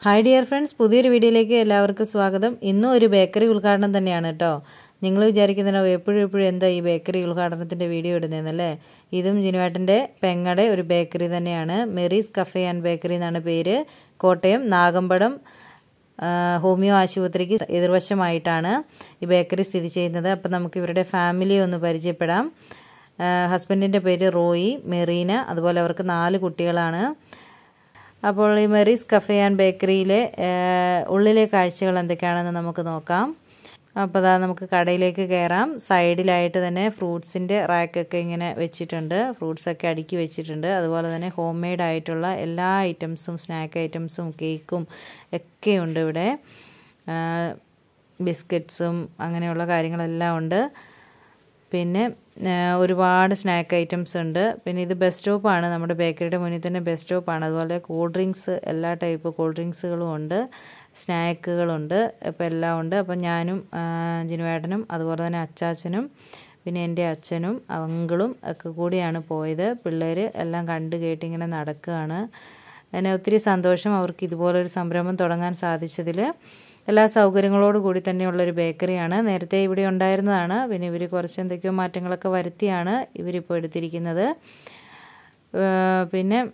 hi dear friends പുതിയൊരു വീഡിയോയിലേക്ക് എല്ലാവർക്കും സ്വാഗതം ഇന്നും ഒരു ബേക്കറി ഉദ്ഘാടനം തന്നെയാണ് കേട്ടോ നിങ്ങൾ വിചാരിക്കുന്നുണ്ടോ എപ്പോഴും എപ്പോഴും എന്താ ഈ ബേക്കറി ഉദ്ഘാടനത്തിൻ്റെ വീഡിയോ ഇടുന്നതെന്നല്ലേ ഇതും ജിനുവേട്ടൻ്റെ പെങ്ങടെ ഒരു ബേക്കറി തന്നെയാണ് മെറീസ് കഫേ ആൻഡ് ബേക്കറി എന്നാണ് പേര് കോട്ടയം നാഗമ്പടം ഹോമിയോ ആശുപത്രിക്ക് എതിർവശമായിട്ടാണ് ഈ ബേക്കറി സ്ഥിതി ചെയ്യുന്നത് അപ്പോൾ നമുക്ക് ഇവരുടെ ഫാമിലി ഒന്ന് പരിചയപ്പെടാം ഹസ്ബൻഡിൻ്റെ പേര് റോയി മെറീന അതുപോലെ അവർക്ക് നാല് കുട്ടികളാണ് അപ്പോൾ ഈ മെറീസ് കഫേ ആൻഡ് ബേക്കറിയിലെ ഉള്ളിലെ കാഴ്ചകൾ എന്തൊക്കെയാണെന്ന് നമുക്ക് നോക്കാം അപ്പോൾ അതാ നമുക്ക് കടയിലേക്ക് കയറാം സൈഡിലായിട്ട് തന്നെ ഫ്രൂട്ട്സിൻ്റെ റാക്കൊക്കെ ഇങ്ങനെ വെച്ചിട്ടുണ്ട് ഫ്രൂട്ട്സൊക്കെ അടുക്കി വെച്ചിട്ടുണ്ട് അതുപോലെ തന്നെ ഹോം മെയ്ഡ് ആയിട്ടുള്ള എല്ലാ ഐറ്റംസും സ്നാക്ക് ഐറ്റംസും കേക്കും ഒക്കെയുണ്ട് ഇവിടെ ബിസ്ക്കറ്റ്സും അങ്ങനെയുള്ള കാര്യങ്ങളെല്ലാം ഉണ്ട് പിന്നെ ഒരുപാട് സ്നാക്ക് ഐറ്റംസ് ഉണ്ട് പിന്നെ ഇത് ബസ് സ്റ്റോപ്പാണ് നമ്മുടെ ബേക്കറിയുടെ മുന്നിൽ തന്നെ ബസ് സ്റ്റോപ്പാണ് അതുപോലെ കൂൾ ഡ്രിങ്ക്സ് എല്ലാ ടൈപ്പ് കൂൾ ഡ്രിങ്ക്സുകളും ഉണ്ട് സ്നാക്കുകളുണ്ട് അപ്പോൾ എല്ലാം ഉണ്ട് അപ്പോൾ ഞാനും ജിനുവേട്ടനും അതുപോലെ തന്നെ അച്ചാച്ചനും പിന്നെ എൻ്റെ അച്ഛനും അങ്കിളും ഒക്കെ കൂടിയാണ് പോയത് പിള്ളേർ എല്ലാം കണ്ട് കേട്ടിങ്ങനെ നടക്കുകയാണ് അതിന് ഒത്തിരി സന്തോഷം അവർക്ക് ഇതുപോലൊരു സംരംഭം തുടങ്ങാൻ സാധിച്ചതിൽ എല്ലാ സൗകര്യങ്ങളോട് കൂടി തന്നെയുള്ളൊരു ബേക്കറിയാണ് നേരത്തെ ഇവിടെ ഉണ്ടായിരുന്നതാണ് പിന്നെ ഇവർ കുറച്ച് എന്തൊക്കെയോ മാറ്റങ്ങളൊക്കെ വരുത്തിയാണ് ഇവരിപ്പോൾ എടുത്തിരിക്കുന്നത് പിന്നെ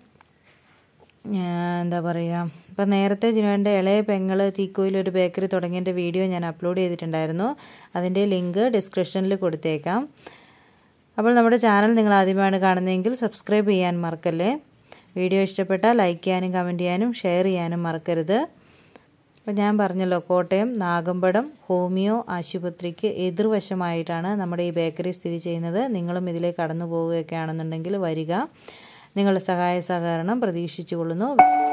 എന്താ പറയുക ഇപ്പം നേരത്തെ ജിനുവിൻ്റെ ഇളയ പെങ്ങൾ തീക്കോയിൽ ഒരു ബേക്കറി തുടങ്ങിയതിൻ്റെ വീഡിയോ ഞാൻ അപ്ലോഡ് ചെയ്തിട്ടുണ്ടായിരുന്നു അതിൻ്റെ ലിങ്ക് ഡിസ്ക്രിപ്ഷനിൽ കൊടുത്തേക്കാം അപ്പോൾ നമ്മുടെ ചാനൽ നിങ്ങൾ ആദ്യമായാണ് കാണുന്നതെങ്കിൽ സബ്സ്ക്രൈബ് ചെയ്യാൻ മറക്കല്ലേ വീഡിയോ ഇഷ്ടപ്പെട്ടാൽ ലൈക്ക് ചെയ്യാനും കമൻറ്റ് ചെയ്യാനും ഷെയർ ചെയ്യാനും മറക്കരുത് അപ്പോൾ ഞാൻ പറഞ്ഞല്ലോ കോട്ടയം നാഗമ്പടം ഹോമിയോ ആശുപത്രിക്ക് എതിർവശമായിട്ടാണ് നമ്മുടെ ഈ ബേക്കറി സ്ഥിതി ചെയ്യുന്നത് നിങ്ങളും ഇതിലേക്ക് കടന്നു പോവുകയൊക്കെ ആണെന്നുണ്ടെങ്കിൽ വരിക നിങ്ങളുടെ സഹായ സഹകരണം പ്രതീക്ഷിച്ചു കൊള്ളുന്നു